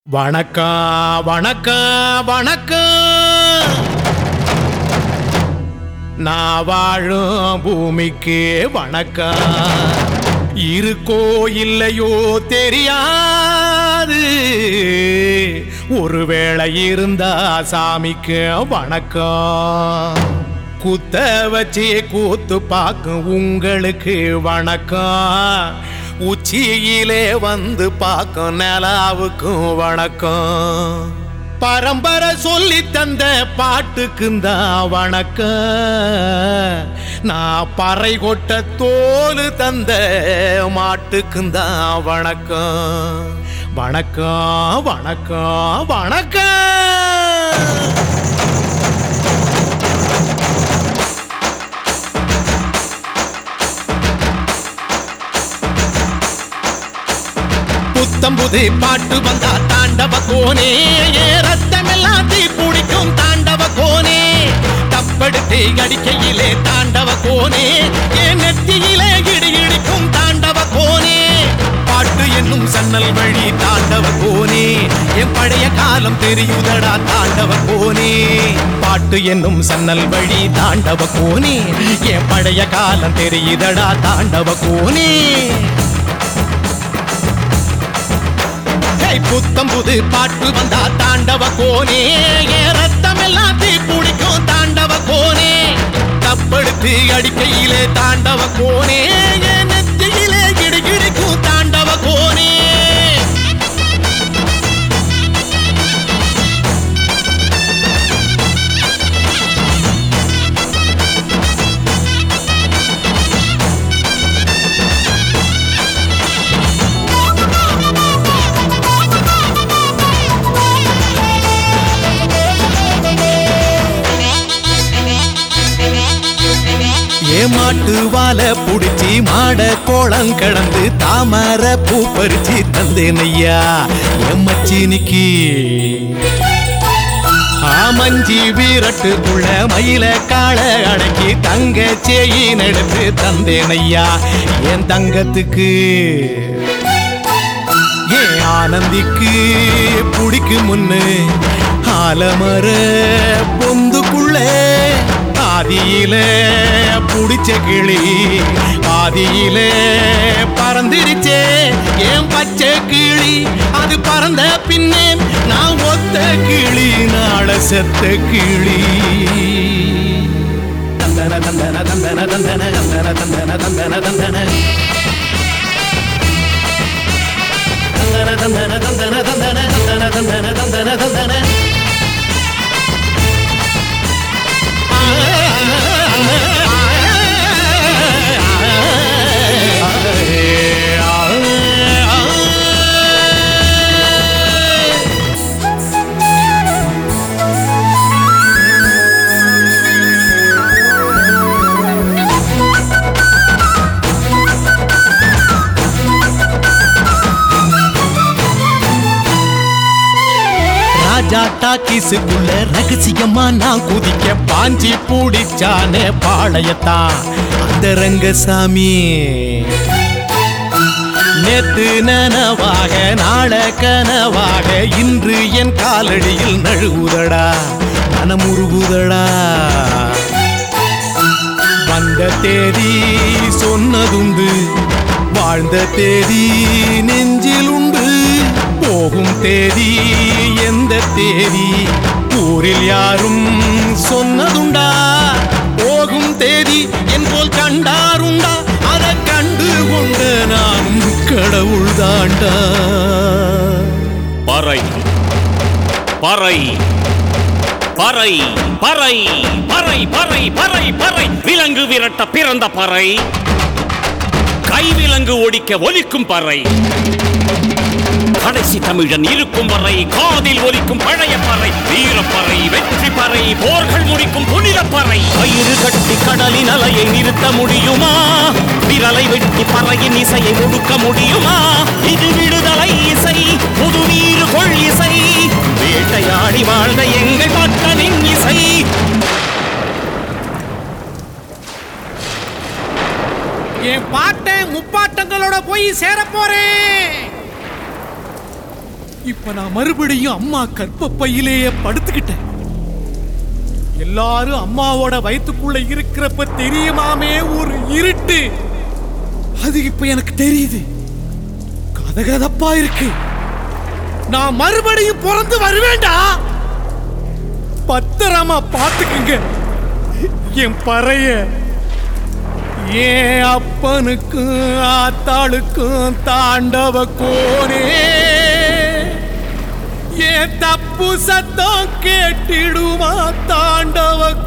வணக்கம் வணக்கம் வணக்கம் நான் வாழும் பூமிக்கு வணக்கம் இருக்கோ இல்லையோ தெரியாது ஒருவேளை இருந்தா சாமிக்கு வணக்கம் குத்த வச்சு கூத்து பார்க்கும் உங்களுக்கு வணக்கம் உச்சியிலே வந்து பார்க்கும் நிலாவுக்கும் வணக்கம் பரம்பரை சொல்லி தந்த பாட்டுக்குந்தான் வணக்கம் நான் பறை கொட்ட தோல் தந்த மாட்டுக்குந்தான் வணக்கம் வணக்கம் வணக்கம் வணக்கம் புத்தம்புது பாட்டு வந்தா தாண்டவ கோனே ஏ ரத்தமெல்லாம் தீ பிடிக்கும் தாண்டவ கோனே தப்படுத்து அடிக்கையிலே தாண்டவ கோனே ஏ நெத்தியிலே இடி இடிக்கும் தாண்டவ கோனே பாட்டு என்னும் சன்னல் வழி தாண்டவ கோனே என் பழைய காலம் தெரியுதடா தாண்டவ கோனே பாட்டு என்னும் சன்னல் வழி தாண்டவ கோனே என் பழைய காலம் தெரியுதடா தாண்டவ கோனே ஏய், புத்தம் புது பாட்டு வந்தா தாண்டவ கோனே என் ரத்தம் எல்லாம் தீ பிடிக்கும் தாண்டவ கோனே தப்படுத்து அடிக்கையிலே தாண்டவ கோனே என் நெத்தியிலே கிடு கிடிக்கும் தாண்டவ கோனே ஏமாட்டு வாழ புடிச்சி மாட கோலம் கடந்து தாமர பூ பறிச்சு தந்தேன் ஐயா எம்மச்சினிக்கு ஆமஞ்சி வீரட்டுக்குள்ள மயில காள அடக்கி தங்க சேயின் எடுத்து தந்தேன் ஐயா என் தங்கத்துக்கு ஏன் ஆனந்திக்கு புடிக்கு முன்னு ஆலமர பொந்துக்குள்ள ஆதியில புடிச்ச கிளி ஆதியில பறந்துருச்சே ஏன் பச்சை கிளி அது பறந்த பின்னே நான் ஒத்த கிளி நாள செத்த கிளி தந்தன தந்தன தந்தன தந்தன தந்தன தந்தன தந்தன தந்தன தந்தன தந்தன தந்தன தந்தன தந்தன தந்தன தந்தன தந்தன ராஜா டாக்கிஸுக்குள்ள ரகசியமா நான் குதிக்க பாஞ்சி பூடிச்சானே பாளையத்தான் அந்த ரங்கசாமி நேத்து நனவாக நாள கனவாக இன்று என் காலடியில் நழுவுதடா மனமுருகுதடா வந்த தேதி சொன்னதுண்டு வாழ்ந்த தேதி நெஞ்சில் உண்டு போகும் தேதி எந்த தேதி ஊரில் யாரும் சொன்னதுண்டா போகும் தேதி என் போல் கண்டாருண்டா அதை கண்டு கொண்ட நானும் கடவுள் தாண்டா பறை பறை பறை பறை பறை பறை பறை பறை விலங்கு விரட்ட பிறந்த பறை கைவிலங்கு ஒடிக்க ஒலிக்கும் பறை கடைசி தமிழன் இருக்கும் வரை காதில் ஒலிக்கும் பழைய பறை வீரப்பறை வெற்றி பறை போர்கள் முடிக்கும் புனித பறை கயிறு கட்டி கடலின் அலையை நிறுத்த முடியுமா விரலை வெட்டி பறையின் இசையை ஒடுக்க முடியுமா இது விடுதலை இசை புது நீரு கொள் இசை வேட்டையாடி வாழ்ந்த எங்கள் மக்களின் இசை என் பாட்டை முப்பாட்டங்களோட போய் சேர போறேன் இப்ப நான் மறுபடியும் அம்மா கற்பப்பையிலேயே படுத்துக்கிட்டேன் எல்லாரும் அம்மாவோட வயித்துக்குள்ள இருக்கிறப்ப தெரியுமாமே ஒரு இருட்டு அது இப்ப எனக்கு தெரியுது கதகதப்பா இருக்கு நான் மறுபடியும் பிறந்து வருவேண்டா பத்திரமா பாத்துக்குங்க என் பறைய ஏன் அப்பனுக்கும் ஆத்தாளுக்கும் தாண்டவ கோனே ஏன் தப்பு சத்தம் கேட்டிடுமா தாண்டவ